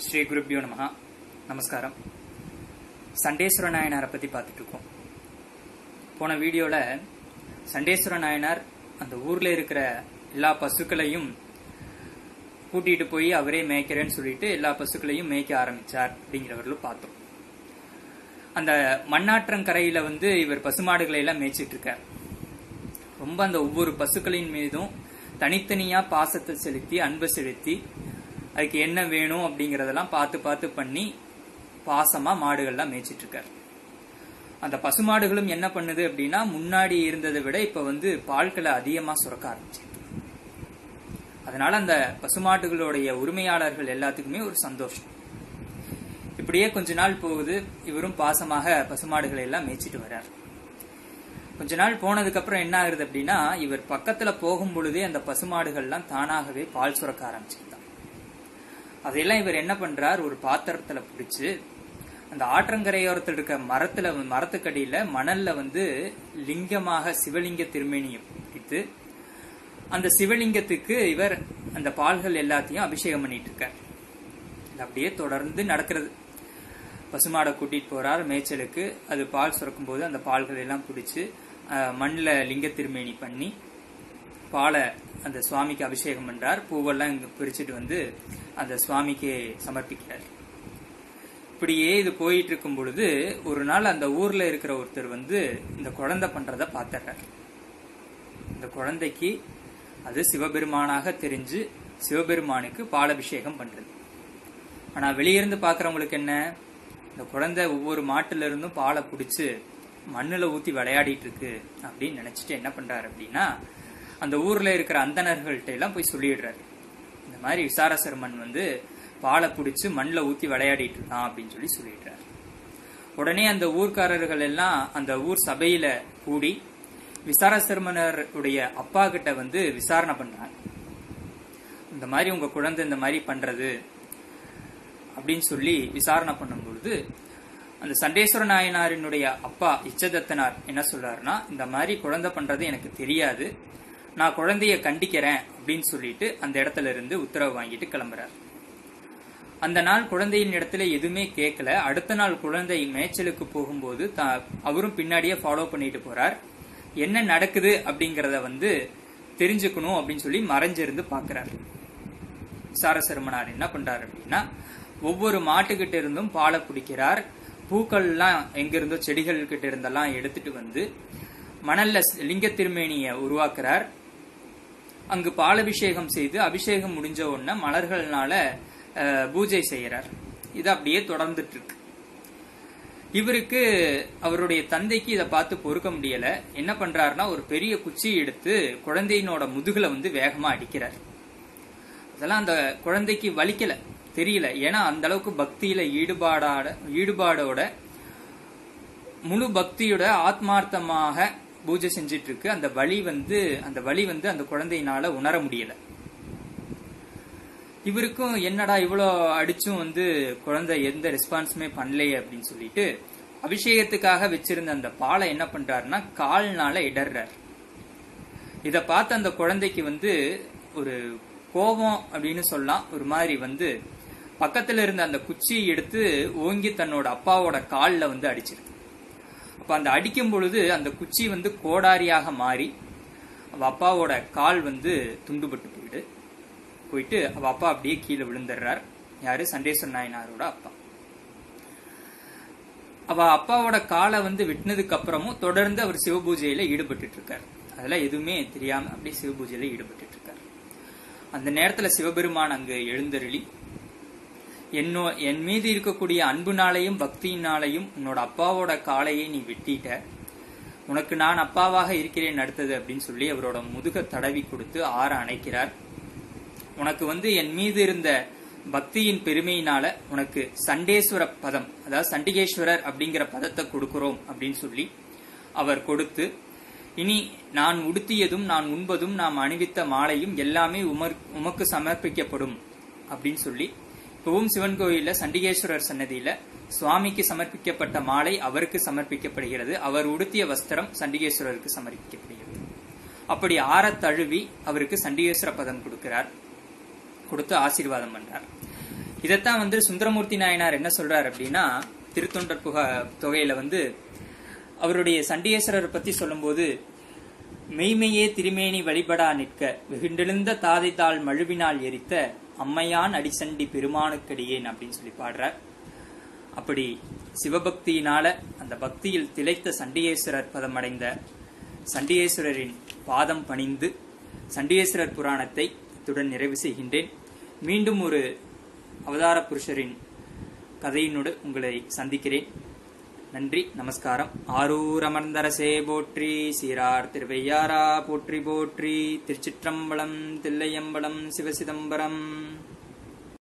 ஸ்ரீ குருப்பியோ நமஹா நமஸ்காரம் சண்டேஸ்வர நாயனாரை பற்றி பார்த்துட்டு இருக்கோம் போன வீடியோவில் சண்டேஸ்வர நாயனார் அந்த ஊரில் இருக்கிற எல்லா பசுக்களையும் கூட்டிகிட்டு போய் அவரே மேய்க்கிறேன்னு சொல்லிட்டு எல்லா பசுக்களையும் மேய்க்க ஆரம்பிச்சார் அப்படிங்கிறவர்களும் பார்த்தோம் அந்த மண்ணாற்றங்கரையில் வந்து இவர் பசுமாடுகளை எல்லாம் மேய்ச்சிட்டு இருக்கார் ரொம்ப அந்த ஒவ்வொரு பசுக்களின் மீதும் தனித்தனியா பாசத்தை செலுத்தி அன்பை செலுத்தி அதுக்கு என்ன வேணும் அப்படிங்கறதெல்லாம் பார்த்து பார்த்து பண்ணி பாசமா மாடுகள்லாம் மேய்ச்சிட்டு இருக்காரு அந்த பசுமாடுகளும் என்ன பண்ணுது அப்படின்னா முன்னாடி இருந்ததை விட இப்ப வந்து பால்களை அதிகமா சுரக்க ஆரம்பிச்சு அதனால அந்த பசுமாடுகளுடைய உரிமையாளர்கள் எல்லாத்துக்குமே ஒரு சந்தோஷம் இப்படியே கொஞ்ச நாள் போகுது இவரும் பாசமாக பசுமாடுகளை எல்லாம் மேய்ச்சிட்டு வர்றார் கொஞ்ச நாள் போனதுக்கு அப்புறம் என்ன ஆகுது அப்படின்னா இவர் பக்கத்துல போகும் பொழுதே அந்த பசுமாடுகள்லாம் தானாகவே பால் சுரக்க ஆரம்பிச்சுதான் அதையெல்லாம் இவர் என்ன பண்றார் ஒரு பாத்திரத்துல பிடிச்சு அந்த ஆற்றங்கரையோரத்தில் இருக்க மரத்துல மரத்துக்கடியில மணல்ல வந்து லிங்கமாக சிவலிங்க திருமேனியை பிடித்து அந்த சிவலிங்கத்துக்கு இவர் அந்த பால்கள் எல்லாத்தையும் அபிஷேகம் பண்ணிட்டு இருக்கார் இது அப்படியே தொடர்ந்து நடக்கிறது பசுமாடை கூட்டிட்டு போறார் மேய்ச்சலுக்கு அது பால் சுரக்கும் போது அந்த பால்கள் எல்லாம் பிடிச்சு மண்ணில் லிங்க திருமேனி பண்ணி பாலை அந்த சுவாமிக்கு அபிஷேகம் பண்றார் பூவெல்லாம் இங்க பிரிச்சுட்டு வந்து அந்த சுவாமிக்கு சமர்ப்பிக்கிறார் இப்படியே இது போயிட்டு இருக்கும் பொழுது ஒரு நாள் அந்த ஊர்ல இருக்கிற ஒருத்தர் வந்து இந்த குழந்தை பண்றத பார்த்துறார் இந்த குழந்தைக்கு அது சிவபெருமானாக தெரிஞ்சு சிவபெருமானுக்கு பாலபிஷேகம் பண்றது ஆனா வெளியிருந்து பாக்குறவங்களுக்கு என்ன இந்த குழந்தை ஒவ்வொரு மாட்டுல இருந்தும் பாலை பிடிச்சு மண்ணுல ஊத்தி விளையாடிட்டு இருக்கு அப்படின்னு நினைச்சிட்டு என்ன பண்றாரு அப்படின்னா அந்த ஊர்ல இருக்கிற அந்தணர்கள்ட்ட எல்லாம் போய் சொல்லிடுறாரு இந்த மாதிரி விசாரசர்மன் வந்து பாலை பிடிச்சு மண்ணில் ஊத்தி விளையாடிட்டு இருக்கான் அப்படின்னு சொல்லி சொல்லிடுறாரு உடனே அந்த ஊர்க்காரர்கள் எல்லாம் அந்த ஊர் சபையில கூடி விசாரசர்மனருடைய அப்பா கிட்ட வந்து விசாரணை பண்றாங்க இந்த மாதிரி உங்க குழந்தை இந்த மாதிரி பண்றது அப்படின்னு சொல்லி விசாரணை பண்ணும் பொழுது அந்த சண்டேஸ்வர நாயனாரினுடைய அப்பா இச்சதத்தனார் என்ன சொல்றாருன்னா இந்த மாதிரி குழந்தை பண்றது எனக்கு தெரியாது நான் குழந்தைய கண்டிக்கிறேன் அப்படின்னு சொல்லிட்டு அந்த இடத்துல இருந்து உத்தரவு வாங்கிட்டு கிளம்புறார் அந்த நாள் குழந்தையின் இடத்துல எதுவுமே கேட்கல அடுத்த நாள் குழந்தை மேய்ச்சலுக்கு போகும்போது அவரும் பின்னாடியே ஃபாலோ பண்ணிட்டு போறார் என்ன நடக்குது அப்படிங்கறத வந்து தெரிஞ்சுக்கணும் அப்படின்னு சொல்லி மறைஞ்சிருந்து பாக்குறாரு சாரசருமனார் என்ன பண்றாரு அப்படின்னா ஒவ்வொரு மாட்டுக்கிட்ட இருந்தும் பாலை பிடிக்கிறார் பூக்கள்லாம் எங்கிருந்தோ செடிகள் கிட்ட இருந்தெல்லாம் எடுத்துட்டு வந்து மணல்ல லிங்க திருமேனிய உருவாக்குறார் அங்கு பாலபிஷேகம் செய்து அபிஷேகம் முடிஞ்ச உடனே மலர்கள்னால பூஜை செய்யறார் இது அப்படியே தொடர்ந்துட்டு இருக்கு இவருக்கு அவருடைய தந்தைக்கு இதை பார்த்து பொறுக்க முடியல என்ன பண்றாருன்னா ஒரு பெரிய குச்சி எடுத்து குழந்தையினோட முதுகுல வந்து வேகமா அடிக்கிறார் அதெல்லாம் அந்த குழந்தைக்கு வலிக்கல தெரியல ஏன்னா அந்த அளவுக்கு பக்தியில ஈடுபாடாட ஈடுபாடோட முழு பக்தியோட ஆத்மார்த்தமாக பூஜை செஞ்சிட்டு இருக்கு அந்த வழி வந்து அந்த வழி வந்து அந்த குழந்தையினால உணர முடியல இவருக்கும் என்னடா இவ்வளோ அடிச்சும் வந்து குழந்தை எந்த ரெஸ்பான்ஸுமே பண்ணலையே அப்படின்னு சொல்லிட்டு அபிஷேகத்துக்காக வச்சிருந்த அந்த பாலை என்ன பண்றாருன்னா கால்னால இடர்றார் இத பார்த்து அந்த குழந்தைக்கு வந்து ஒரு கோபம் அப்படின்னு சொல்லலாம் ஒரு மாதிரி வந்து பக்கத்துல இருந்த அந்த குச்சியை எடுத்து ஓங்கி தன்னோட அப்பாவோட காலில் வந்து அடிச்சிருக்கு அப்ப அந்த அடிக்கும் பொழுது அந்த குச்சி வந்து கோடாரியாக மாறி அவ அப்பாவோட கால் வந்து துண்டுபட்டு போயிடு போயிட்டு அவ அப்பா அப்படியே கீழே விழுந்துடுறார் யாரு சண்டேஸ்வர நாயனாரோட அப்பா அவ அப்பாவோட காலை வந்து வெட்டினதுக்கு அப்புறமும் தொடர்ந்து அவர் சிவபூஜையில ஈடுபட்டு இருக்காரு அதெல்லாம் எதுவுமே தெரியாம அப்படியே சிவபூஜையில ஈடுபட்டு இருக்காரு அந்த நேரத்துல சிவபெருமான் அங்கு எழுந்தருளி என்னோ என் மீது இருக்கக்கூடிய அன்புனாலையும் பக்தியினாலையும் உன்னோட அப்பாவோட காலையை நீ வெட்டிட்ட உனக்கு நான் அப்பாவாக இருக்கிறேன் அடுத்தது அப்படின்னு சொல்லி அவரோட முதுக தடவி கொடுத்து ஆற அணைக்கிறார் உனக்கு வந்து என் மீது இருந்த பக்தியின் பெருமையினால உனக்கு சண்டேஸ்வர பதம் அதாவது சண்டிகேஸ்வரர் அப்படிங்கிற பதத்தை கொடுக்கிறோம் அப்படின்னு சொல்லி அவர் கொடுத்து இனி நான் உடுத்தியதும் நான் உண்பதும் நாம் அணிவித்த மாலையும் எல்லாமே உமர் உமக்கு சமர்ப்பிக்கப்படும் அப்படின்னு சொல்லி இப்பவும் சிவன் கோயில சண்டிகேஸ்வரர் சன்னதியில சுவாமிக்கு சமர்ப்பிக்கப்பட்ட மாலை அவருக்கு சமர்ப்பிக்கப்படுகிறது அவர் உடுத்திய வஸ்திரம் சண்டிகேஸ்வரருக்கு சமர்ப்பிக்கப்படுகிறது அப்படி ஆற தழுவி அவருக்கு சண்டிகேஸ்வர பதம் கொடுக்கிறார் கொடுத்து ஆசீர்வாதம் பண்றார் இதைத்தான் வந்து சுந்தரமூர்த்தி நாயனார் என்ன சொல்றார் அப்படின்னா திருத்தொண்டர் புக தொகையில வந்து அவருடைய சண்டிகேஸ்வரர் பத்தி சொல்லும்போது மெய்மையே திருமேனி வழிபடா நிற்க வெகுண்டெழுந்த தாதை தாள் மழுவினால் எரித்த அம்மையான் அடிசண்டி பெருமானுக்கடியேன் அப்படின்னு சொல்லி பாடுறார் அப்படி சிவபக்தியினால அந்த பக்தியில் திளைத்த சண்டிகேஸ்வரர் பதமடைந்த சண்டிகேஸ்வரரின் பாதம் பணிந்து சண்டிகேஸ்வரர் புராணத்தை இத்துடன் நிறைவு செய்கின்றேன் மீண்டும் ஒரு அவதார புருஷரின் கதையினோடு உங்களை சந்திக்கிறேன் நன்றி நமஸ்காரம் ஆரூர் அமர்ந்தரசே போற்றி சீரார் திருவையாரா போற்றி போற்றி திருச்சிற்றம்பலம் தில்லையம்பலம் சிவசிதம்பரம்